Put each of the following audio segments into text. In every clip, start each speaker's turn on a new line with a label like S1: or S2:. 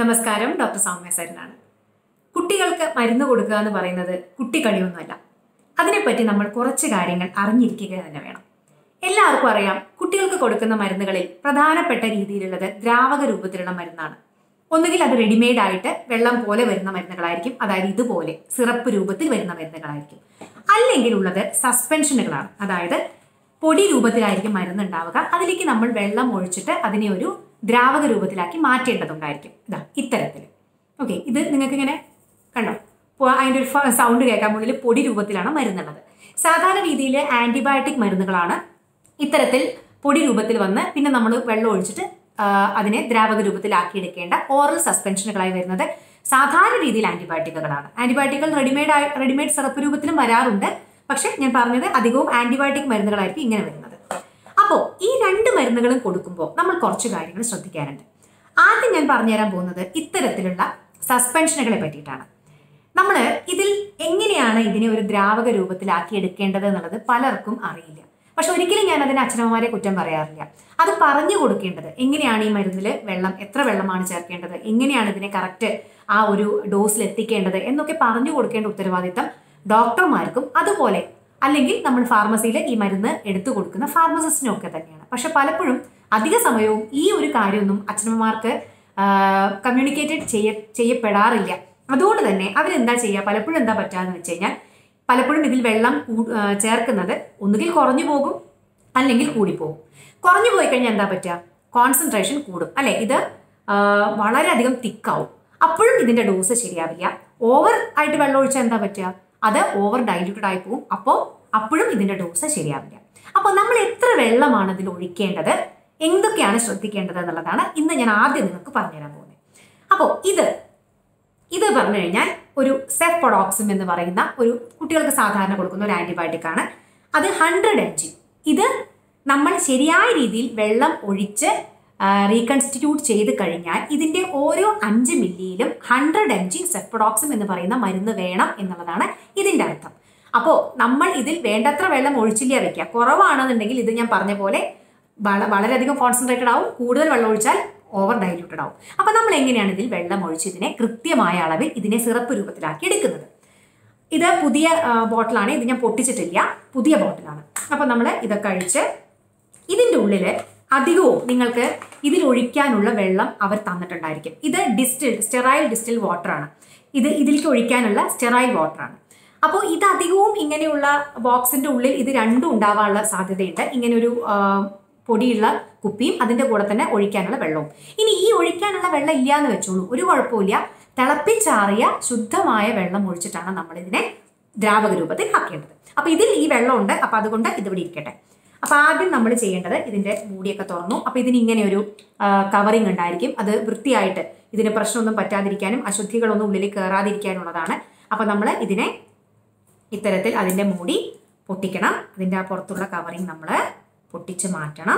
S1: നമസ്കാരം ഡോക്ടർ സൗമ്യ സരനാണ് കുട്ടികൾക്ക് മരുന്ന് കൊടുക്കുക എന്ന് പറയുന്നത് കുട്ടിക്കളിയൊന്നുമല്ല അതിനെപ്പറ്റി നമ്മൾ കുറച്ച് കാര്യങ്ങൾ അറിഞ്ഞിരിക്കുക തന്നെ വേണം എല്ലാവർക്കും അറിയാം കുട്ടികൾക്ക് കൊടുക്കുന്ന മരുന്നുകളിൽ പ്രധാനപ്പെട്ട രീതിയിലുള്ളത് ദ്രാവക രൂപത്തിലുള്ള മരുന്നാണ് ഒന്നുകിൽ അത് റെഡിമെയ്ഡ് ആയിട്ട് വെള്ളം പോലെ വരുന്ന മരുന്നുകളായിരിക്കും അതായത് ഇതുപോലെ സിറപ്പ് രൂപത്തിൽ വരുന്ന മരുന്നുകളായിരിക്കും അല്ലെങ്കിൽ ഉള്ളത് സസ്പെൻഷനുകളാണ് അതായത് പൊടി രൂപത്തിലായിരിക്കും മരുന്ന് ഉണ്ടാവുക അതിലേക്ക് നമ്മൾ വെള്ളം ഒഴിച്ചിട്ട് അതിനെ ഒരു ദ്രാവക രൂപത്തിലാക്കി മാറ്റേണ്ടതുണ്ടായിരിക്കും ഇതാ ഇത്തരത്തിൽ ഓക്കെ ഇത് നിങ്ങൾക്ക് ഇങ്ങനെ കണ്ടോ അപ്പോൾ അതിൻ്റെ ഒരു സൗണ്ട് കേൾക്കാൻ ഉള്ളിൽ പൊടി രൂപത്തിലാണ് മരുന്നുള്ളത് സാധാരണ രീതിയിൽ ആൻറ്റിബയോട്ടിക് മരുന്നുകളാണ് ഇത്തരത്തിൽ പൊടി രൂപത്തിൽ വന്ന് പിന്നെ നമ്മൾ വെള്ളം ഒഴിച്ചിട്ട് ആ, അതിനെ ദ്രാവക രൂപത്തിലാക്കി എടുക്കേണ്ട ഓറൽ സസ്പെൻഷനുകളായി വരുന്നത് സാധാരണ രീതിയിൽ ആൻറ്റിബയോട്ടിക്കുകളാണ് ആൻറ്റിബയോട്ടിക്കുകൾ റെഡിമെയ്ഡ് ആയി റെഡിമെയ്ഡ് സിറപ്പ് രൂപത്തിലും വരാറുണ്ട് പക്ഷെ ഞാൻ പറഞ്ഞത് അധികവും ആൻറ്റിബയോട്ടിക് മരുന്നുകളായിരിക്കും ഇങ്ങനെ വരുന്നത് അപ്പോൾ ഈ രണ്ട് മരുന്നുകളും കൊടുക്കുമ്പോൾ നമ്മൾ കുറച്ച് കാര്യങ്ങൾ ശ്രദ്ധിക്കാറുണ്ട് ആദ്യം ഞാൻ പറഞ്ഞുതരാൻ പോകുന്നത് ഇത്തരത്തിലുള്ള സസ്പെൻഷനുകളെ പറ്റിയിട്ടാണ് നമ്മൾ ഇതിൽ എങ്ങനെയാണ് ഇതിനെ ഒരു ദ്രാവക രൂപത്തിലാക്കി എടുക്കേണ്ടത് എന്നുള്ളത് പലർക്കും അറിയില്ല പക്ഷെ ഒരിക്കലും ഞാൻ അതിന് അച്ഛനമ്മമാരെ കുറ്റം പറയാറില്ല അത് പറഞ്ഞു കൊടുക്കേണ്ടത് എങ്ങനെയാണ് ഈ മരുന്നിൽ വെള്ളം എത്ര വെള്ളമാണ് ചേർക്കേണ്ടത് എങ്ങനെയാണ് ഇതിനെ കറക്റ്റ് ആ ഒരു ഡോസിൽ എത്തിക്കേണ്ടത് എന്നൊക്കെ പറഞ്ഞു കൊടുക്കേണ്ട ഉത്തരവാദിത്തം ഡോക്ടർമാർക്കും അതുപോലെ അല്ലെങ്കിൽ നമ്മൾ ഫാർമസിയിൽ ഈ മരുന്ന് എടുത്തു കൊടുക്കുന്ന ഫാർമസിസ്റ്റിനും ഒക്കെ തന്നെയാണ് പക്ഷെ പലപ്പോഴും അധിക സമയവും ഈ ഒരു കാര്യമൊന്നും അച്ഛനമ്മമാർക്ക് കമ്മ്യൂണിക്കേറ്റഡ് ചെയ്യ ചെയ്യപ്പെടാറില്ല അതുകൊണ്ട് തന്നെ അവരെന്താ ചെയ്യുക പലപ്പോഴും എന്താ പറ്റാന്ന് വെച്ച് കഴിഞ്ഞാൽ പലപ്പോഴും ഇതിൽ വെള്ളം കൂ- ആ, ചേർക്കുന്നത് ഒന്നുകിൽ കുറഞ്ഞു പോകും അല്ലെങ്കിൽ കൂടിപ്പോകും കുറഞ്ഞു പോയി കഴിഞ്ഞാൽ എന്താ പറ്റുക കോൺസെൻട്രേഷൻ കൂടും അല്ലെ ഇത് ആ, വളരെയധികം തിക്കാവും അപ്പോഴും ഇതിന്റെ ഡോസ് ശരിയാവില്ല ഓവർ ആയിട്ട് വെള്ളം ഒഴിച്ചാൽ എന്താ പറ്റുക അത് ഓവർ ഡൈല്യൂട്ടഡ് ആയി പോകും അപ്പോൾ അപ്പോഴും ഇതിന്റെ ഡോസ് ശരിയാവില്ല അപ്പോൾ നമ്മൾ എത്ര വെള്ളമാണ് ഇതിൽ ഒഴിക്കേണ്ടത് എന്തൊക്കെയാണ് ശ്രദ്ധിക്കേണ്ടത് എന്നുള്ളതാണ് ഇന്ന് ഞാൻ ആദ്യം നിങ്ങൾക്ക് പറഞ്ഞുതരാൻ പോകുന്നത് അപ്പോൾ ഇത് ഇത് പറഞ്ഞു കഴിഞ്ഞാൽ ഒരു സെഫ്പൊഡോക്സിം എന്ന് പറയുന്ന ഒരു കുട്ടികൾക്ക് സാധാരണ കൊടുക്കുന്ന ഒരു ആൻറ്റിബയോട്ടിക് ആണ് അത് ഹൺഡ്രഡ് എം ജി ഇത് നമ്മൾ ശരിയായ രീതിയിൽ വെള്ളം ഒഴിച്ച് റീകൺസ്റ്റിറ്റ്യൂട്ട് ചെയ്ത് കഴിഞ്ഞാൽ ഇതിൻ്റെ ഓരോ അഞ്ച് മില്ലിയിലും ഹൺഡ്രഡ് എം ജി സെഫ്പൊഡോക്സിം എന്ന് പറയുന്ന മരുന്ന് വേണം എന്നുള്ളതാണ് ഇതിൻ്റെ അർത്ഥം അപ്പോൾ നമ്മൾ ഇതിൽ വേണ്ടത്ര വെള്ളം ഒഴിച്ചില്ല വെക്കുക കുറവാണെന്നുണ്ടെങ്കിൽ ഇത് ഞാൻ പറഞ്ഞ പോലെ വള വളരെയധികം കോൺസെൻട്രേറ്റഡ് ആവും കൂടുതൽ വെള്ളം ഒഴിച്ചാൽ ഓവർ ഡൈല്യൂട്ടഡ് ആവും അപ്പം നമ്മൾ എങ്ങനെയാണ് ഇതിൽ വെള്ളം ഒഴിച്ച് ഇതിനെ കൃത്യമായ അളവിൽ ഇതിനെ സിറപ്പ് രൂപത്തിലാക്കി എടുക്കുന്നത് ഇത് പുതിയ ആ, ബോട്ടിലാണ് ഇത് ഞാൻ പൊട്ടിച്ചിട്ടില്ല പുതിയ ബോട്ടിലാണ് അപ്പം നമ്മൾ ഇതൊക്കെ അഴിച്ച് ഇതിൻ്റെ ഉള്ളിൽ അധികവും നിങ്ങൾക്ക് ഇതിൽ ഒഴിക്കാനുള്ള വെള്ളം അവർ തന്നിട്ടുണ്ടായിരിക്കും ഇത് ഡിസ്റ്റിൽ സ്റ്റെറൈൽ ഡിസ്റ്റിൽ വാട്ടറാണ് ഇത് ഇതിലേക്ക് ഒഴിക്കാനുള്ള സ്റ്റെറൈൽ വാട്ടറാണ് അപ്പോൾ ഇത് അധികവും ഇങ്ങനെയുള്ള ബോക്സിന്റെ ഉള്ളിൽ ഇത് രണ്ടും ഉണ്ടാവാനുള്ള സാധ്യതയുണ്ട് ഇങ്ങനെ ഒരു ആ, പൊടിയുള്ള കുപ്പിയും അതിന്റെ കൂടെ തന്നെ ഒഴിക്കാനുള്ള വെള്ളവും ഇനി ഈ ഒഴിക്കാനുള്ള വെള്ളം ഇല്ല എന്ന് വെച്ചോളൂ ഒരു കുഴപ്പമില്ല തിളപ്പിച്ചാറിയ ശുദ്ധമായ വെള്ളം ഒഴിച്ചിട്ടാണ് നമ്മൾ ഇതിനെ ദ്രാവക രൂപത്തിൽ ആക്കേണ്ടത് അപ്പൊ ഇതിൽ ഈ വെള്ളമുണ്ട് അപ്പൊ അതുകൊണ്ട് ഇത് ഇവിടെ ഇരിക്കട്ടെ അപ്പൊ ആദ്യം നമ്മൾ ചെയ്യേണ്ടത് ഇതിന്റെ മൂടിയൊക്കെ തുറന്നു അപ്പൊ ഇതിന് ഇങ്ങനെ ഒരു കവറിങ് ഉണ്ടായിരിക്കും അത് വൃത്തിയായിട്ട് ഇതിന് പ്രശ്നമൊന്നും പറ്റാതിരിക്കാനും അശുദ്ധികളൊന്നും ഉള്ളിൽ കയറാതിരിക്കാനുള്ളതാണ് അപ്പൊ നമ്മൾ ഇതിനെ ഇത്തരത്തിൽ അതിൻ്റെ മൂടി പൊട്ടിക്കണം അതിൻ്റെ ആ പുറത്തുള്ള കവറിങ് നമ്മൾ പൊട്ടിച്ച് മാറ്റണം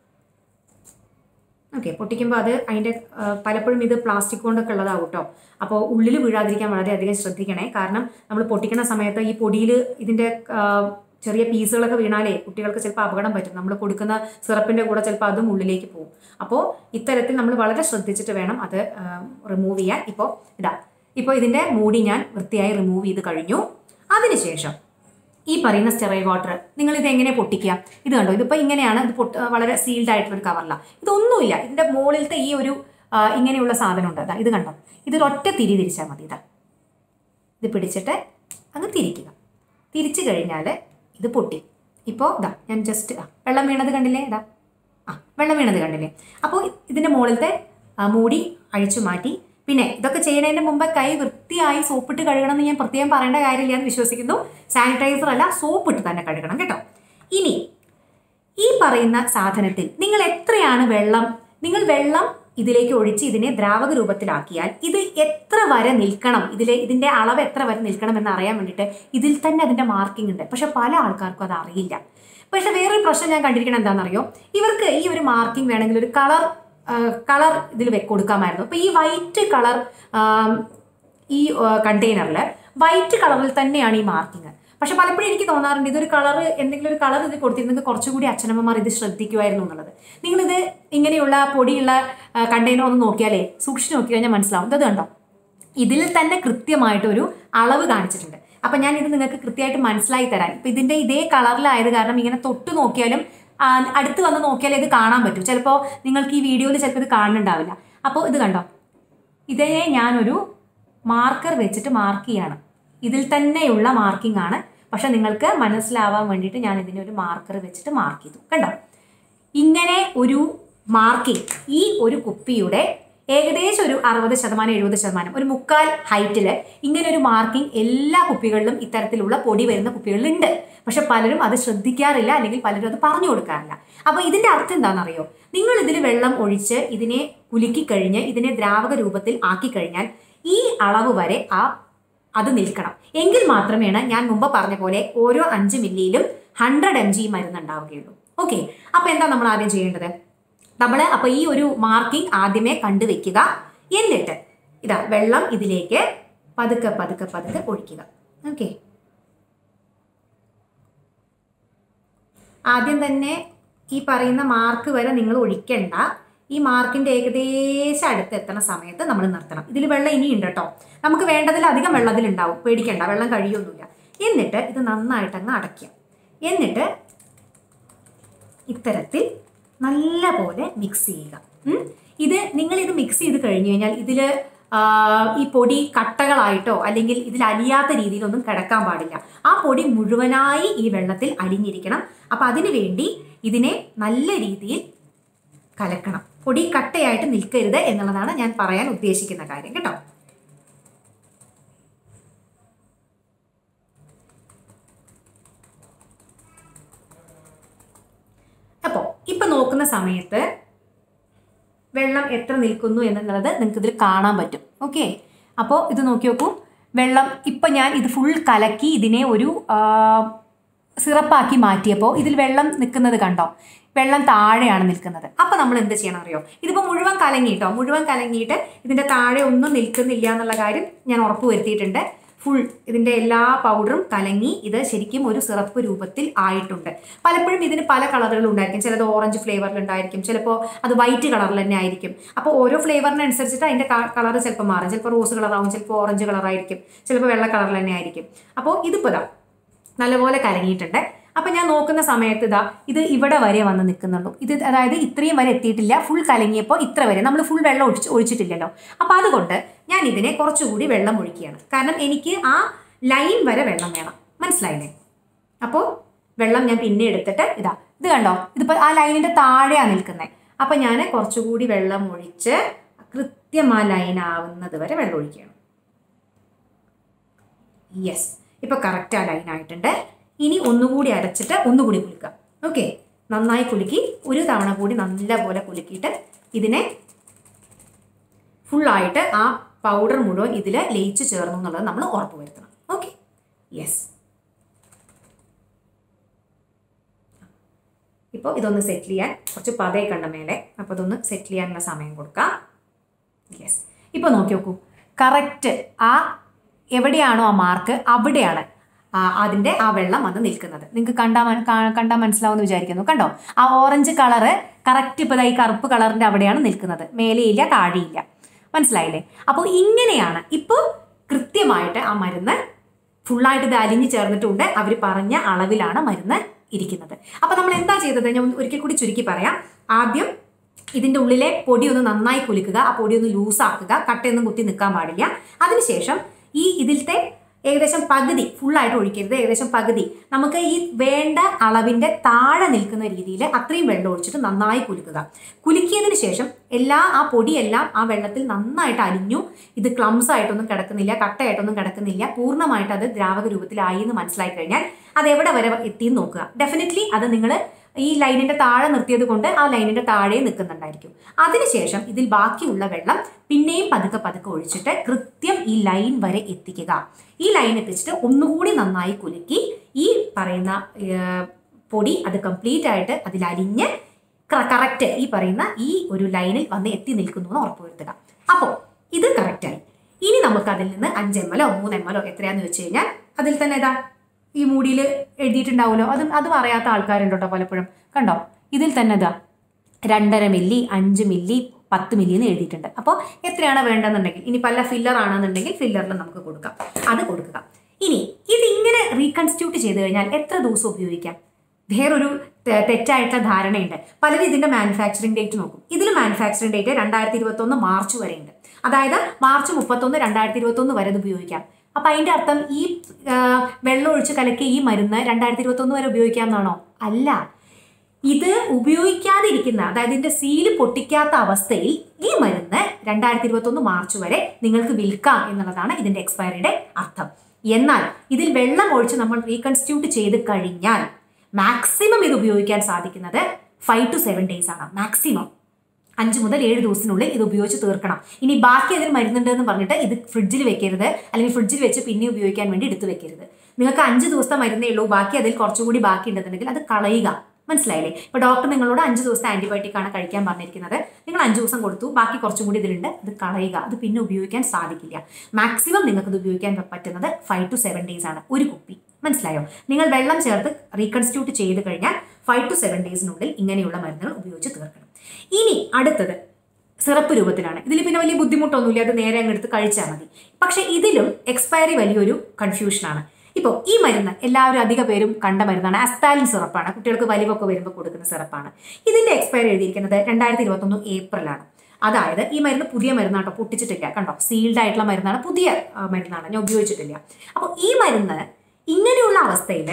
S1: ഓക്കെ പൊട്ടിക്കുമ്പോൾ അത് അതിൻ്റെ ആ, പലപ്പോഴും ഇത് പ്ലാസ്റ്റിക് കൊണ്ടൊക്കെ ഉള്ളതാവും കേട്ടോ അപ്പോൾ ഉള്ളിൽ വീഴാതിരിക്കാൻ വളരെയധികം ശ്രദ്ധിക്കണേ കാരണം നമ്മൾ പൊട്ടിക്കുന്ന സമയത്ത് ഈ പൊടിയിൽ ഇതിൻ്റെ ആ, ചെറിയ പീസുകളൊക്കെ വീണാലേ കുട്ടികൾക്ക് ചിലപ്പോൾ അപകടം പറ്റും നമ്മൾ കൊടുക്കുന്ന സിറപ്പിൻ്റെ കൂടെ ചിലപ്പോൾ അതും ഉള്ളിലേക്ക് പോകും അപ്പോൾ ഇത്തരത്തിൽ നമ്മൾ വളരെ ശ്രദ്ധിച്ചിട്ട് വേണം അത് റിമൂവ് ചെയ്യാൻ ഇപ്പോൾ ഇതാ ഇപ്പോൾ ഇതിൻ്റെ മൂടി ഞാൻ വൃത്തിയായി റിമൂവ് ചെയ്ത് കഴിഞ്ഞു അതിനുശേഷം ഈ പറയുന്ന സ്റ്റെറൈൽ വാട്ടർ നിങ്ങൾ ഇത് എങ്ങനെ പൊട്ടിക്കുക ഇത് കണ്ടോ ഇതിപ്പോൾ ഇങ്ങനെയാണ് ഇത് പൊട്ട് വളരെ സീൽഡ് ആയിട്ടുള്ള ഒരു കവറിലാണ് ഇതൊന്നുമില്ല ഇതിൻ്റെ മുകളിലത്തെ ഈ ഒരു ആ, ഇങ്ങനെയുള്ള സാധനം ഉണ്ട് അതാ ഇത് കണ്ടോ ഇതൊരൊറ്റ തിരി തിരിച്ചാൽ മതി ഇതാ ഇത് പിടിച്ചിട്ട് അങ്ങ് തിരിക്കുക തിരിച്ചു കഴിഞ്ഞാൽ ഇത് പൊട്ടി ഇപ്പോൾ ഇതാ ഞാൻ ജസ്റ്റ് ആ വെള്ളം വീണത് കണ്ടില്ലേ ഇതാ ആ വെള്ളം വീണത് കണ്ടില്ലേ അപ്പോൾ ഇതിൻ്റെ മുകളിലത്തെ ആ, മൂടി അഴിച്ചു മാറ്റി പിന്നെ ഇതൊക്കെ ചെയ്യുന്നതിന് മുമ്പ് കൈ വൃത്തിയായി സോപ്പിട്ട് കഴുകണം എന്ന് ഞാൻ പ്രത്യേകം പറയേണ്ട കാര്യമില്ല എന്ന് വിശ്വസിക്കുന്നു സാനിറ്റൈസർ അല്ല സോപ്പിട്ട് തന്നെ കഴുകണം കേട്ടോ ഇനി ഈ പറയുന്ന സാധനത്തിൽ നിങ്ങൾ എത്രയാണ് വെള്ളം നിങ്ങൾ വെള്ളം ഇതിലേക്ക് ഒഴിച്ച് ഇതിനെ ദ്രാവക രൂപത്തിലാക്കിയാൽ ഇത് എത്ര വരെ നിൽക്കണം ഇതിലെ ഇതിന്റെ അളവ് എത്ര വരെ നിൽക്കണം എന്ന് അറിയാൻ വേണ്ടിയിട്ട് ഇതിൽ തന്നെ അതിന്റെ മാർക്കിംഗ് ഉണ്ട് പക്ഷെ പല ആൾക്കാർക്കും അത് അറിയില്ല പക്ഷെ വേറൊരു പ്രശ്നം ഞാൻ കണ്ടിരിക്കണം എന്താണെന്നറിയോ ഇവർക്ക് ഈ ഒരു മാർക്കിംഗ് വേണമെങ്കിൽ ഒരു കളർ കളർ ഇതിൽ വെ കൊടുക്കാമായിരുന്നു അപ്പോൾ ഈ വൈറ്റ് കളർ ഈ കണ്ടെയ്നറിൽ വൈറ്റ് കളറിൽ തന്നെയാണ് ഈ മാർക്കിങ് പക്ഷെ പലപ്പോഴും എനിക്ക് തോന്നാറുണ്ട് ഇതൊരു കളർ എന്തെങ്കിലും ഒരു കളർ ഇത് കൊടുത്തിരുന്നെങ്കിൽ കുറച്ചുകൂടി അച്ഛനമ്മമാർ ഇത് ശ്രദ്ധിക്കുമായിരുന്നു എന്നുള്ളത് നിങ്ങളിത് ഇങ്ങനെയുള്ള പൊടിയുള്ള കണ്ടെയ്നർ ഒന്ന് നോക്കിയാലേ സൂക്ഷിച്ച് നോക്കി കഴിഞ്ഞാൽ മനസ്സിലാവും ഇത് കണ്ടോ ഇതിൽ തന്നെ കൃത്യമായിട്ട് ഒരു അളവ് കാണിച്ചിട്ടുണ്ട് അപ്പം ഞാൻ ഇത് നിങ്ങൾക്ക് കൃത്യമായിട്ട് മനസ്സിലായി തരാൻ ഇപ്പം ഇതിൻ്റെ ഇതേ കളറിലായത് കാരണം ഇങ്ങനെ തൊട്ട് നോക്കിയാലും ആ, അടുത്ത് വന്ന് നോക്കിയാലേ ഇത് കാണാൻ പറ്റും ചിലപ്പോൾ നിങ്ങൾക്ക് ഈ വീഡിയോയിൽ ചിലപ്പോൾ ഇത് കാണുന്നുണ്ടാവില്ല അപ്പോൾ ഇത് കണ്ടോ ഇതേ ഞാനൊരു മാർക്കർ വെച്ചിട്ട് മാർക്ക് ചെയ്യാണ് ഇതിൽ തന്നെയുള്ള മാർക്കിംഗ് ആണ് പക്ഷെ നിങ്ങൾക്ക് മനസ്സിലാവാൻ വേണ്ടിയിട്ട് ഞാൻ ഇതിനെ ഒരു മാർക്കർ വെച്ചിട്ട് മാർക്ക് ചെയ്തു കണ്ടോ ഇങ്ങനെ ഒരു മാർക്കിംഗ് ഈ ഒരു കുപ്പിയുടെ ഏകദേശം ഒരു അറുപത് ശതമാനം എഴുപത് ശതമാനം ഒരു മുക്കാൽ ഹൈറ്റിൽ ഇങ്ങനെ ഒരു മാർക്കിംഗ് എല്ലാ കുപ്പികളിലും ഇത്തരത്തിലുള്ള പൊടി വരുന്ന കുപ്പികളിലുണ്ട് പക്ഷെ പലരും അത് ശ്രദ്ധിക്കാറില്ല അല്ലെങ്കിൽ പലരും അത് പറഞ്ഞു കൊടുക്കാറില്ല അപ്പോൾ ഇതിന്റെ അർത്ഥം എന്താണെന്നറിയോ നിങ്ങൾ ഇതിൽ വെള്ളം ഒഴിച്ച് ഇതിനെ കുലുക്കി കഴിഞ്ഞ് ഇതിനെ ദ്രാവക രൂപത്തിൽ ആക്കി കഴിഞ്ഞാൽ ഈ അളവ് വരെ ആ അത് നിൽക്കണം എങ്കിൽ മാത്രമേണ് ഞാൻ മുമ്പ് പറഞ്ഞ പോലെ ഓരോ അഞ്ച് മില്ലിയിലും ഹൺഡ്രഡ് എം ജി മരുന്ന് ഉണ്ടാവുകയുള്ളൂ ഓക്കെ അപ്പോൾ എന്താ നമ്മൾ ആദ്യം ചെയ്യേണ്ടത് നമ്മൾ അപ്പോൾ ഈ ഒരു മാർക്കിംഗ് ആദ്യമേ കണ്ടുവെക്കുക എന്നിട്ട് ഇതാ വെള്ളം ഇതിലേക്ക് പതുക്കെ പതുക്കെ പതുക്കെ ഒഴിക്കുക ഓക്കെ ആദ്യം തന്നെ ഈ പറയുന്ന മാർക്ക് വരെ നിങ്ങൾ ഒഴിക്കണ്ട ഈ മാർക്കിന്റെ ഏകദേശം അടുത്ത് എത്തുന്ന സമയത്ത് നമ്മൾ നിർത്തണം ഇതിൽ വെള്ളം ഇനിയുണ്ട് കേട്ടോ നമുക്ക് വേണ്ടതിലധികം വെള്ളം അതിലുണ്ടാവും പേടിക്കണ്ട വെള്ളം കഴിയൊന്നുമില്ല എന്നിട്ട് ഇത് നന്നായിട്ട് അങ്ങ് അടയ്ക്കുക എന്നിട്ട് ഇത്തരത്തിൽ നല്ല പോലെ മിക്സ് ചെയ്യുക ഉം. ഇത് നിങ്ങൾ ഇത് മിക്സ് ചെയ്ത് കഴിഞ്ഞു കഴിഞ്ഞാൽ ഇതിൽ ഈ പൊടി കട്ടകളായിട്ടോ അല്ലെങ്കിൽ ഇതിൽ അലിയാത്ത രീതിയിലൊന്നും കിടക്കാൻ പാടില്ല ആ പൊടി മുഴുവനായി ഈ വെള്ളത്തിൽ അലിഞ്ഞിരിക്കണം അപ്പം അതിനു വേണ്ടി ഇതിനെ നല്ല രീതിയിൽ കലക്കണം പൊടി കട്ടയായിട്ട് നിൽക്കരുത് എന്നുള്ളതാണ് ഞാൻ പറയാൻ ഉദ്ദേശിക്കുന്ന കാര്യം കേട്ടോ അപ്പോൾ ഇപ്പൊ നോക്കുന്ന സമയത്ത് വെള്ളം എത്ര നിൽക്കുന്നു എന്നുള്ളത് നിങ്ങൾക്ക് ഇതിൽ കാണാൻ പറ്റും ഓക്കെ അപ്പോൾ ഇത് നോക്കി നോക്കൂ വെള്ളം ഇപ്പം ഞാൻ ഇത് ഫുൾ കലക്കി ഇതിനെ ഒരു ആ, സിറപ്പാക്കി മാറ്റിയപ്പോൾ ഇതിൽ വെള്ളം നിൽക്കുന്നത് കണ്ടോ വെള്ളം താഴെയാണ് നിൽക്കുന്നത് അപ്പോൾ നമ്മൾ എന്ത് ചെയ്യണം അറിയോ ഇതിപ്പോൾ മുഴുവൻ കലങ്ങിയിട്ടോ മുഴുവൻ കലങ്ങിയിട്ട് ഇതിൻ്റെ താഴെ ഒന്നും നിൽക്കുന്നില്ല എന്നുള്ള കാര്യം ഞാൻ ഉറപ്പ് വരുത്തിയിട്ടുണ്ട് ഫുൾ ഇതിൻ്റെ എല്ലാ പൗഡറും കലങ്ങി ഇത് ശരിക്കും ഒരു സിറപ്പ് രൂപത്തിൽ ആയിട്ടുണ്ട് പലപ്പോഴും ഇതിന് പല കളറുകളും ഉണ്ടായിരിക്കും ചിലത് ഓറഞ്ച് ഫ്ലേവറിൽ ഉണ്ടായിരിക്കും ചിലപ്പോൾ അത് വൈറ്റ് കളറിൽ തന്നെ ആയിരിക്കും അപ്പോൾ ഓരോ ഫ്ലേവറിനനുസരിച്ചിട്ട് അതിൻ്റെ കളർ ചിലപ്പോൾ മാറും ചിലപ്പോൾ റോസ് കളറാവും ചിലപ്പോൾ ഓറഞ്ച് കളറായിരിക്കും ചിലപ്പോൾ വെള്ള കളറിൽ തന്നെ ആയിരിക്കും അപ്പോൾ ഇതിപ്പോൾ ഇതാ നല്ലപോലെ കലങ്ങിയിട്ടുണ്ട് അപ്പം ഞാൻ നോക്കുന്ന സമയത്ത് ഇതാ ഇത് ഇവിടെ വരെ വന്ന് നിൽക്കുന്നുള്ളൂ ഇത് അതായത് ഇത്രയും വരെ എത്തിയിട്ടില്ല ഫുൾ കലങ്ങിയപ്പോൾ ഇത്ര വരെ നമ്മൾ ഫുൾ വെള്ളം ഒഴിച്ച് ഒഴിച്ചിട്ടില്ലല്ലോ അപ്പം അതുകൊണ്ട് ഞാൻ ഇതിനെ കുറച്ചുകൂടി വെള്ളം ഒഴിക്കുകയാണ് കാരണം എനിക്ക് ആ ലൈൻ വരെ വെള്ളം വേണം മനസ്സിലായില്ലേ അപ്പോൾ വെള്ളം ഞാൻ പിന്നെ എടുത്തിട്ട് ഇതാ ഇത് കണ്ടോ ഇതിപ്പോൾ ആ ലൈനിൻ്റെ താഴെയാണ് നിൽക്കുന്നത് അപ്പം ഞാൻ കുറച്ചുകൂടി വെള്ളം ഒഴിച്ച് കൃത്യം ആ ലൈൻ ആവുന്നത് വരെ വെള്ളം ഒഴിക്കുകയാണ് യെസ് ഇപ്പോൾ കറക്റ്റ് ആ ലൈൻ ആയിട്ടുണ്ട് ഇനി ഒന്നുകൂടി അരച്ചിട്ട് ഒന്നുകൂടി കുലുക്കുക ഓക്കെ നന്നായി കുലുക്കി ഒരു തവണ കൂടി നല്ലപോലെ കുലുക്കിയിട്ട് ഇതിനെ ഫുള്ളായിട്ട് ആ പൗഡർ മുഴുവൻ ഇതിൽ ലയിച്ച് ചേർന്നു എന്നുള്ളത് നമ്മൾ ഉറപ്പ് വരുത്തണം ഓക്കെ യെസ് ഇപ്പോൾ ഇതൊന്ന് സെറ്റിൽ ചെയ്യാൻ കുറച്ച് പതയെ കണ്ട മേലെ അപ്പോൾ ഇതൊന്ന് സെറ്റിൽ ചെയ്യാനുള്ള സമയം കൊടുക്കാം യെസ് ഇപ്പോൾ നോക്കി നോക്കൂ കറക്റ്റ് ആ എവിടെയാണോ ആ മാർക്ക് അവിടെയാണ് ആ അതിൻ്റെ ആ വെള്ളം വന്ന് നിൽക്കുന്നത് നിങ്ങൾക്ക് കണ്ടാൽ മന- കാ- കണ്ടാൽ മനസ്സിലാവുമെന്ന് വിചാരിക്കുന്നു കണ്ടോ ആ ഓറഞ്ച് കളറ് കറക്റ്റ് ഇപ്പോൾ ഈ കറുപ്പ് കളറിൻ്റെ അവിടെയാണ് നിൽക്കുന്നത് മേലെയില്ല താഴെയില്ല മനസ്സിലായില്ലേ അപ്പോൾ ഇങ്ങനെയാണ് ഇപ്പോൾ കൃത്യമായിട്ട് ആ മരുന്ന് ഫുള്ളായിട്ട് ഇത് അലിഞ്ഞു ചേർന്നിട്ടുണ്ട് അവർ പറഞ്ഞ അളവിലാണ് മരുന്ന് ഇരിക്കുന്നത് അപ്പോൾ നമ്മൾ എന്താ ചെയ്തത് ഞാൻ ഒന്ന് ഒരിക്കൽ കൂടി ചുരുക്കി പറയാം ആദ്യം ഇതിൻ്റെ ഉള്ളിലെ പൊടി ഒന്ന് നന്നായി കുലുക്കുക ആ പൊടി ഒന്ന് ലൂസാക്കുക കട്ടയൊന്നും കുത്തി നിൽക്കാൻ പാടില്ല അതിനുശേഷം ഈ ഇതിലത്തെ ഏകദേശം പകുതി ഫുള്ളായിട്ട് ഒഴിക്കരുത് ഏകദേശം പകുതി നമുക്ക് ഈ വേണ്ട അളവിൻ്റെ താഴെ നിൽക്കുന്ന രീതിയിൽ അത്രയും വെള്ളം ഒഴിച്ചിട്ട് നന്നായി കുലുക്കുക കുലുക്കിയതിന് ശേഷം എല്ലാ ആ പൊടിയെല്ലാം ആ വെള്ളത്തിൽ നന്നായിട്ട് അലിഞ്ഞു ഇത് ക്ലംസ് ആയിട്ടൊന്നും കിടക്കുന്നില്ല കട്ടയായിട്ടൊന്നും കിടക്കുന്നില്ല പൂർണ്ണമായിട്ട് അത് ദ്രാവക രൂപത്തിലായി എന്ന് മനസ്സിലായി കഴിഞ്ഞാൽ അത് എവിടെ വരെ എത്തിയെന്ന് നോക്കുക ഡെഫിനറ്റ്ലി അത് നിങ്ങൾ ഈ ലൈനിന്റെ താഴെ നിർത്തിയത് കൊണ്ട് ആ ലൈനിന്റെ താഴെ നിൽക്കുന്നുണ്ടായിരിക്കും അതിനുശേഷം ഇതിൽ ബാക്കിയുള്ള വെള്ളം പിന്നെയും പതുക്കെ പതുക്കെ ഒഴിച്ചിട്ട് കൃത്യം ഈ ലൈൻ വരെ എത്തിക്കുക ഈ ലൈൻ എത്തിച്ചിട്ട് ഒന്നുകൂടി നന്നായി കുലുക്കി ഈ പറയുന്ന ഏർ, പൊടി അത് കംപ്ലീറ്റ് ആയിട്ട് അതിൽ അലിഞ്ഞ് കറക്റ്റ് ഈ പറയുന്ന ഈ ഒരു ലൈനിൽ വന്ന് എത്തി നിൽക്കുന്നു എന്ന് ഉറപ്പുവരുത്തുക അപ്പോൾ ഇത് കറക്റ്റായി ഇനി നമുക്ക് അതിൽ നിന്ന് അഞ്ച് എം എല്ലോ മൂന്ന് എം എല്ലോ എത്രയാന്ന് വെച്ച് കഴിഞ്ഞാൽ അതിൽ തന്നെ ഇതാ ഈ മൂടിയിൽ എഴുതിയിട്ടുണ്ടാവുമല്ലോ അത് അതും അറിയാത്ത ആൾക്കാരുണ്ട് കേട്ടോ പലപ്പോഴും കണ്ടോ ഇതിൽ തന്നെ ഇതാ രണ്ടര മില്ലി അഞ്ച് മില്ലി പത്ത് മില്ലി എന്ന് എഴുതിയിട്ടുണ്ട് അപ്പോൾ എത്രയാണ് വേണ്ടതെന്നുണ്ടെങ്കിൽ ഇനി പല ഫില്ലർ ആണെന്നുണ്ടെങ്കിൽ ഫില്ലറിൽ നമുക്ക് കൊടുക്കാം അത് കൊടുക്കുക ഇനി ഇതിങ്ങനെ റീകൺസ്റ്റിറ്റ്യൂട്ട് ചെയ്ത് കഴിഞ്ഞാൽ എത്ര ദിവസം ഉപയോഗിക്കാം വേറൊരു തെ- തെറ്റായിട്ടുള്ള ധാരണയുണ്ട് പലരും ഇതിന്റെ മാനുഫാക്ചറിംഗ് ഡേറ്റ് നോക്കും ഇതിൽ മാനുഫാക്ചറിംഗ് ഡേറ്റ് രണ്ടായിരത്തി ഇരുപത്തൊന്ന് മാർച്ച് വരെയുണ്ട് അതായത് മാർച്ച് മുപ്പത്തൊന്ന് രണ്ടായിരത്തി ഇരുപത്തൊന്ന് വരെ ഇത് ഉപയോഗിക്കാം അപ്പൊ അതിന്റെ അർത്ഥം ഈ ആ, വെള്ളം ഒഴിച്ച് കലക്കിയ ഈ മരുന്ന് രണ്ടായിരത്തി ഇരുപത്തൊന്ന് വരെ ഉപയോഗിക്കാം എന്നാണോ അല്ല ഇത് ഉപയോഗിക്കാതിരിക്കുന്ന അതായത് ഇതിന്റെ സീല് പൊട്ടിക്കാത്ത അവസ്ഥയിൽ ഈ മരുന്ന് രണ്ടായിരത്തി ഇരുപത്തൊന്ന് മാർച്ച് വരെ നിങ്ങൾക്ക് വിൽക്കാം എന്നുള്ളതാണ് ഇതിന്റെ എക്സ്പയറിയുടെ അർത്ഥം എന്നാൽ ഇതിൽ വെള്ളം ഒഴിച്ച് നമ്മൾ റീകൺസ്റ്റിറ്റ്യൂട്ട് ചെയ്ത് കഴിഞ്ഞാൽ മാക്സിമം ഇത് ഉപയോഗിക്കാൻ സാധിക്കുന്നത് ഫൈവ് ടു സെവൻ ഡേയ്സ് ആണ് മാക്സിമം അഞ്ച് മുതൽ ഏഴ് ദിവസത്തിനുള്ളിൽ ഇത് ഉപയോഗിച്ച് തീർക്കണം ഇനി ബാക്കി അതിൽ മരുന്നുണ്ട് എന്ന് പറഞ്ഞിട്ട് ഇത് ഫ്രിഡ്ജിൽ വെക്കരുത് അല്ലെങ്കിൽ ഫ്രിഡ്ജിൽ വെച്ച് പിന്നെ ഉപയോഗിക്കാൻ വേണ്ടി എടുത്തു വെക്കരുത് നിങ്ങൾക്ക് അഞ്ച് ദിവസത്തെ മരുന്നേ ഉള്ളൂ ബാക്കി അതിൽ കുറച്ചുകൂടി ബാക്കി ഉണ്ടെന്നുണ്ടെങ്കിൽ അത് കളയുക മനസ്സിലായില്ലേ ഇപ്പൊ ഡോക്ടർ നിങ്ങളോട് അഞ്ച് ദിവസത്തെ ആന്റിബയോട്ടിക് ആണ് കഴിക്കാൻ പറഞ്ഞിരിക്കുന്നത് നിങ്ങൾ അഞ്ച് ദിവസം കൊടുത്തു ബാക്കി കുറച്ചും കൂടി ഇതിലുണ്ട് അത് കളയുക അത് പിന്നെ ഉപയോഗിക്കാൻ സാധിക്കില്ല മാക്സിമം നിങ്ങൾക്ക് ഇത് ഉപയോഗിക്കാൻ പറ്റുന്നത് ഫൈവ് ടു സെവൻ ഡേയ്സ് ആണ് ഒരു കുപ്പി മനസ്സിലായോ നിങ്ങൾ വെള്ളം ചേർത്ത് റീകൺസ്റ്റിറ്റ്യൂട്ട് ചെയ്ത് കഴിഞ്ഞാൽ ഫൈവ് ടു സെവൻ ഡേയ്സിനുള്ളിൽ ഇങ്ങനെയുള്ള മരുന്നുകൾ ഉപയോഗിച്ച് തീർക്കണം ഇനി അടുത്തത് സിറപ്പ് രൂപത്തിലാണ് ഇതിൽ പിന്നെ വലിയ ബുദ്ധിമുട്ടൊന്നുമില്ല അത് നേരെ അങ്ങ് എടുത്ത് കഴിച്ചാൽ മതി പക്ഷേ ഇതിലും എക്സ്പയറി വലിയൊരു കൺഫ്യൂഷനാണ് ഇപ്പോൾ ഈ മരുന്ന് എല്ലാവരും അധിക പേരും കണ്ട മരുന്നാണ് അസ്താലിൻ സിറപ്പാണ് കുട്ടികൾക്ക് വലിവൊക്കെ വരുമ്പോൾ കൊടുക്കുന്ന സിറപ്പാണ് ഇതിന്റെ എക്സ്പയറി എഴുതിയിരിക്കുന്നത് രണ്ടായിരത്തി ഇരുപത്തൊന്ന് ഏപ്രിലാണ് അതായത് ഈ മരുന്ന് പുതിയ മരുന്നാട്ടോ പൊട്ടിച്ചിട്ടില്ല കണ്ടോ സീൽഡ് ആയിട്ടുള്ള മരുന്നാണ് പുതിയ ആ, മരുന്നാണ് ഞാൻ ഉപയോഗിച്ചിട്ടില്ല അപ്പോൾ ഈ മരുന്ന് ഇങ്ങനെയുള്ള അവസ്ഥയിൽ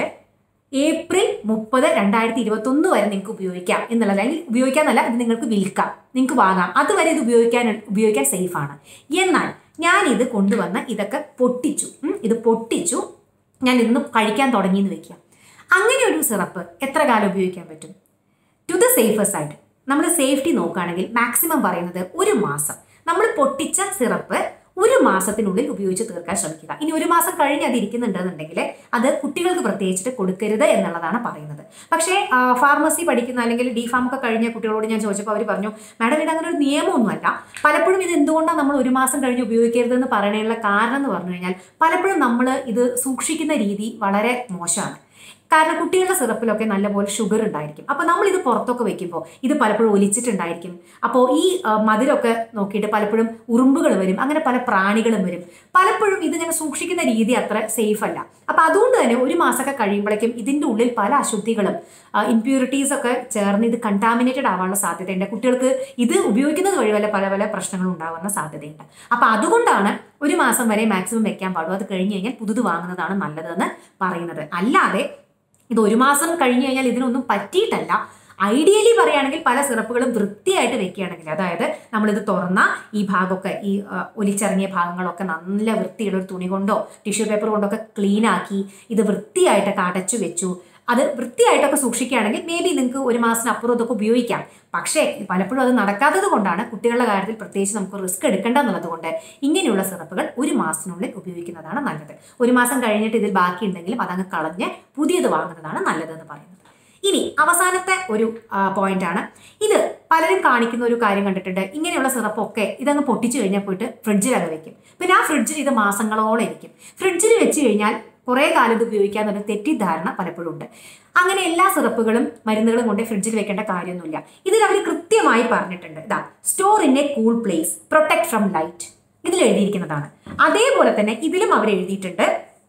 S1: ഏപ്രിൽ മുപ്പത് രണ്ടായിരത്തി ഇരുപത്തി ഒന്ന് വരെ നിങ്ങൾക്ക് ഉപയോഗിക്കാം എന്നുള്ളത് അല്ലെങ്കിൽ ഉപയോഗിക്കാന്നല്ല ഇത് നിങ്ങൾക്ക് വിൽക്കാം നിങ്ങൾക്ക് വാങ്ങാം അതുവരെ ഇത് ഉപയോഗിക്കാൻ ഉപയോഗിക്കാൻ സേഫ് ആണ് എന്നാൽ ഞാൻ ഇത് കൊണ്ടുവന്ന് ഇതൊക്കെ പൊട്ടിച്ചു ഉം, ഇത് പൊട്ടിച്ചു ഞാൻ ഇന്ന് കഴിക്കാൻ തുടങ്ങിയെന്ന് വെക്കുക അങ്ങനെ ഒരു സിറപ്പ് എത്ര കാലം ഉപയോഗിക്കാൻ പറ്റും ടു ദ സേഫർ സൈഡ് നമ്മൾ സേഫ്റ്റി നോക്കുകയാണെങ്കിൽ മാക്സിമം പറയുന്നത് ഒരു മാസം നമ്മൾ പൊട്ടിച്ച സിറപ്പ് ഒരു മാസത്തിനുള്ളിൽ ഉപയോഗിച്ച് തീർക്കാൻ ശ്രമിക്കുക ഇനി ഒരു മാസം കഴിഞ്ഞ് അത് ഇരിക്കുന്നുണ്ടെന്നുണ്ടെങ്കിൽ അത് കുട്ടികൾക്ക് പ്രത്യേകിച്ചിട്ട് കൊടുക്കരുത് എന്നുള്ളതാണ് പറയുന്നത് പക്ഷേ ഫാർമസി പഠിക്കുന്ന അല്ലെങ്കിൽ ഡി ഫാം ഒക്കെ കഴിഞ്ഞ കുട്ടികളോട് ഞാൻ ചോദിച്ചപ്പോൾ അവർ പറഞ്ഞു മാഡം ഇത് അങ്ങനെ ഒരു നിയമമൊന്നുമല്ല പലപ്പോഴും ഇത് എന്തുകൊണ്ടാണ് നമ്മൾ ഒരു മാസം കഴിഞ്ഞ് ഉപയോഗിക്കരുതെന്ന് പറയാനുള്ള കാരണം എന്ന് പറഞ്ഞു കഴിഞ്ഞാൽ പലപ്പോഴും നമ്മൾ ഇത് സൂക്ഷിക്കുന്ന രീതി വളരെ മോശമാണ് കാരണം കുട്ടികളുടെ സിറപ്പിലൊക്കെ നല്ലപോലെ ഷുഗർ ഉണ്ടായിരിക്കും അപ്പോൾ നമ്മൾ ഇത് പുറത്തൊക്കെ വെക്കുമ്പോൾ ഇത് പലപ്പോഴും ഒലിച്ചിട്ടുണ്ടായിരിക്കും അപ്പോൾ ഈ ആ, മധുരമൊക്കെ നോക്കിയിട്ട് പലപ്പോഴും ഉറുമ്പുകൾ വരും അങ്ങനെ പല പ്രാണികളും വരും പലപ്പോഴും ഇതിങ്ങനെ സൂക്ഷിക്കുന്ന രീതി അത്ര സേഫ് അല്ല അപ്പോൾ അതുകൊണ്ട് തന്നെ ഒരു മാസമൊക്കെ കഴിയുമ്പോഴേക്കും ഇതിൻ്റെ ഉള്ളിൽ പല അശുദ്ധികളും ഇമ്പ്യൂരിറ്റീസ് ഒക്കെ ചേർന്ന് ഇത് കണ്ടാമിനേറ്റഡ് ആവാനുള്ള സാധ്യതയുണ്ട് കുട്ടികൾക്ക് ഇത് ഉപയോഗിക്കുന്നത് വഴി വല്ല പല പല പ്രശ്നങ്ങളും ഉണ്ടാവാനുള്ള സാധ്യതയുണ്ട് അപ്പോൾ അതുകൊണ്ടാണ് ഒരു മാസം വരെ മാക്സിമം വെക്കാൻ പാടും അത് കഴിഞ്ഞ് കഴിഞ്ഞാൽ പുതുത് വാങ്ങുന്നതാണ് നല്ലതെന്ന് പറയുന്നത് അല്ലാതെ ഇത് ഒരു മാസം കഴിഞ്ഞു കഴിഞ്ഞാൽ ഇതിനൊന്നും പറ്റിയിട്ടല്ല ഐഡിയലി പറയുകയാണെങ്കിൽ പല സിറപ്പുകളും വൃത്തിയായിട്ട് വെക്കുകയാണെങ്കിൽ അതായത് നമ്മളിത് തുറന്ന ഈ ഭാഗമൊക്കെ ഈ ആ, ഒലിച്ചിറങ്ങിയ ഭാഗങ്ങളൊക്കെ നല്ല വൃത്തിയുള്ള ഒരു തുണി കൊണ്ടോ ടിഷ്യൂ പേപ്പർ കൊണ്ടൊക്കെ ക്ലീൻ ആക്കി ഇത് വൃത്തിയായിട്ടൊക്കെ അടച്ചു വെച്ചു അത് വൃത്തിയായിട്ടൊക്കെ സൂക്ഷിക്കുകയാണെങ്കിൽ മേ ബി നിങ്ങൾക്ക് ഒരു മാസത്തിനപ്പുറം ഇതൊക്കെ ഉപയോഗിക്കാം പക്ഷേ പലപ്പോഴും അത് നടക്കാത്തത് കൊണ്ടാണ് കുട്ടികളുടെ കാര്യത്തിൽ പ്രത്യേകിച്ച് നമുക്ക് റിസ്ക് എടുക്കേണ്ട എന്നുള്ളത് കൊണ്ട് ഇങ്ങനെയുള്ള സിറപ്പുകൾ ഒരു മാസത്തിനുള്ളിൽ ഉപയോഗിക്കുന്നതാണ് നല്ലത് ഒരു മാസം കഴിഞ്ഞിട്ട് ഇതിൽ ബാക്കി ഉണ്ടെങ്കിലും അതങ്ങ് കളഞ്ഞ് പുതിയത് വാങ്ങുന്നതാണ് നല്ലതെന്ന് പറയുന്നത് ഇനി അവസാനത്തെ ഒരു പോയിന്റ് ആണ് ഇത് പലരും കാണിക്കുന്ന ഒരു കാര്യം കണ്ടിട്ടുണ്ട് ഇങ്ങനെയുള്ള സിറപ്പൊക്കെ ഇതങ്ങ് പൊട്ടിച്ചു കഴിഞ്ഞാൽ പോയിട്ട് ഫ്രിഡ്ജിൽ അത് വെക്കും പിന്നെ ആ ഫ്രിഡ്ജിൽ ഇത് മാസങ്ങളോളം ഇരിക്കും ഫ്രിഡ്ജിൽ വെച്ച് കഴിഞ്ഞാൽ കുറേ കാലം ഇത് ഉപയോഗിക്കാന്നൊരു തെറ്റിദ്ധാരണ പലപ്പോഴും ഉണ്ട് അങ്ങനെ എല്ലാ സിറപ്പുകളും മരുന്നുകളും കൊണ്ട് ഫ്രിഡ്ജിൽ വെക്കേണ്ട കാര്യമൊന്നുമില്ല ഇതിൽ അവർ കൃത്യമായി പറഞ്ഞിട്ടുണ്ട് ഇതാ store in a cool place protect from light ഇതിൽ എഴുതിയിരിക്കുന്നതാണ് അതേപോലെ തന്നെ ഇതിലും അവർ എഴുതിയിട്ടുണ്ട്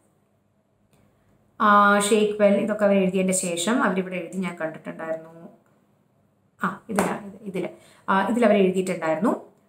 S1: ഷേക്ക് വെൽ ഇതൊക്കെ അവർ എഴുതിയതിൻ്റെ ശേഷം അവരിവിടെ എഴുതി ഞാൻ കണ്ടിട്ടുണ്ടായിരുന്നു ആ ഇതിലാണ് ഇത് ഇതിൽ ഇതിൽ അവർ എഴുതിയിട്ടുണ്ടായിരുന്നു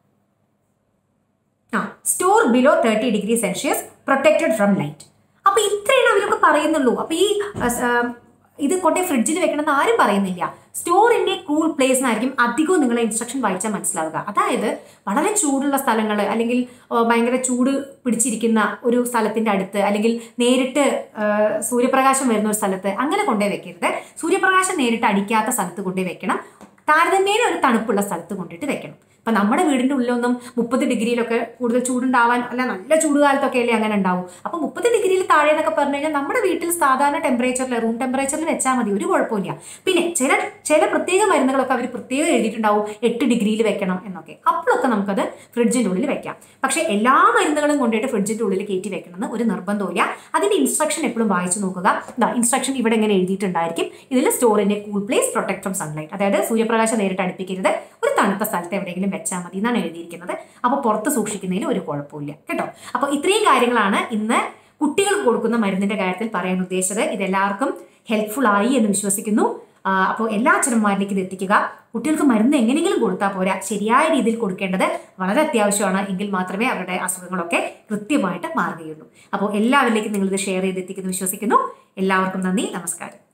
S1: ആ store below thirty degree Celsius protected from light അപ്പോൾ ഇത്രയാണ് അവരൊക്കെ പറയുന്നുള്ളൂ അപ്പോൾ ഈ ആ, സ- ആ, ഇത് കൊണ്ടേ ഫ്രിഡ്ജിൽ വെക്കണമെന്ന് ആരും പറയുന്നില്ല store in a cool place എന്നായിരിക്കും അധികവും നിങ്ങളെ ഇൻസ്ട്രക്ഷൻ വായിച്ചാൽ മനസ്സിലാവുക അതായത് വളരെ ചൂടുള്ള സ്ഥലങ്ങൾ അല്ലെങ്കിൽ ആ, ഭയങ്കര ചൂട് പിടിച്ചിരിക്കുന്ന ഒരു സ്ഥലത്തിന്റെ അടുത്ത് അല്ലെങ്കിൽ നേരിട്ട് ആ, സൂര്യപ്രകാശം വരുന്ന ഒരു സ്ഥലത്ത് അങ്ങനെ കൊണ്ടേ വെക്കരുത് സൂര്യപ്രകാശം നേരിട്ട് അടിക്കാത്ത സ്ഥലത്ത് കൊണ്ടേ വെക്കണം താരതമ്യേന ഒരു തണുപ്പുള്ള സ്ഥലത്ത് കൊണ്ടിട്ട് വെക്കണം അപ്പം നമ്മുടെ വീടിൻ്റെ ഉള്ളിലൊന്നും മുപ്പത് ഡിഗ്രിയിലൊക്കെ കൂടുതൽ ചൂടുണ്ടാവാൻ അല്ല നല്ല ചൂടുകാലത്തൊക്കെ അല്ലേ അങ്ങനെ ഉണ്ടാവും അപ്പോൾ മുപ്പത് ഡിഗ്രിയിൽ താഴെ എന്നൊക്കെ പറഞ്ഞു കഴിഞ്ഞാൽ നമ്മുടെ വീട്ടിൽ സാധാരണ ടെമ്പറേച്ചറിൽ റൂം ടെമ്പറേച്ചറിൽ വെച്ചാൽ മതി ഒരു കുഴപ്പമില്ല പിന്നെ ചില ചില പ്രത്യേക മരുന്നുകളൊക്കെ അവർ പ്രത്യേകം എഴുതിയിട്ടുണ്ടാവും എട്ട് ഡിഗ്രിയിൽ വെക്കണം എന്നൊക്കെ അപ്പോഴൊക്കെ നമുക്കത് ഫ്രിഡ്ജിൻ്റെ ഉള്ളിൽ വെക്കാം പക്ഷേ എല്ലാ മരുന്നുകളും കൊണ്ടുപോയിട്ട് ഫ്രിഡ്ജിൻ്റെ ഉള്ളിൽ കയറ്റി വെക്കണമെന്ന് ഒരു നിർബന്ധമില്ല അതിൻ്റെ ഇൻസ്ട്രക്ഷൻ എപ്പോഴും വായിച്ചു നോക്കുക ഇതാ ഇൻസ്ട്രക്ഷൻ ഇവിടെ ഇങ്ങനെ എഴുതിയിട്ടുണ്ടായിരിക്കും ഇതിൽ സ്റ്റോറിൻ്റെ cool place protect from sunlight അതായത് സൂര്യപ്രകാശം നേരിട്ട് അടുപ്പിക്കരുത് ഒരു തണുത്ത സ്ഥലത്ത് എവിടെയെങ്കിലും വെച്ചാൽ മതി എന്നാണ് എഴുതിയിരിക്കുന്നത് അപ്പോൾ പുറത്ത് സൂക്ഷിക്കുന്നതിൽ ഒരു കുഴപ്പമില്ല കേട്ടോ അപ്പോൾ ഇത്രയും കാര്യങ്ങളാണ് ഇന്ന് കുട്ടികൾക്ക് കൊടുക്കുന്ന മരുന്നിന്റെ കാര്യത്തിൽ പറയാൻ ഉദ്ദേശിച്ചത് ഇതെല്ലാവർക്കും ഹെൽപ്ഫുൾ ആയി എന്ന് വിശ്വസിക്കുന്നു അപ്പോൾ എല്ലാ അച്ഛനന്മാരിലേക്ക് ഇത് എത്തിക്കുക കുട്ടികൾക്ക് മരുന്ന് എങ്ങനെയെങ്കിലും കൊടുത്താൽ പോരാ ശരിയായ രീതിയിൽ കൊടുക്കേണ്ടത് വളരെ അത്യാവശ്യമാണ് എങ്കിൽ മാത്രമേ അവരുടെ അസുഖങ്ങളൊക്കെ കൃത്യമായിട്ട് മാറുകയുള്ളൂ അപ്പോൾ എല്ലാവരിലേക്കും നിങ്ങളിത് ഷെയർ ചെയ്ത് എത്തിക്കുന്നു വിശ്വസിക്കുന്നു എല്ലാവർക്കും നന്ദി നമസ്കാരം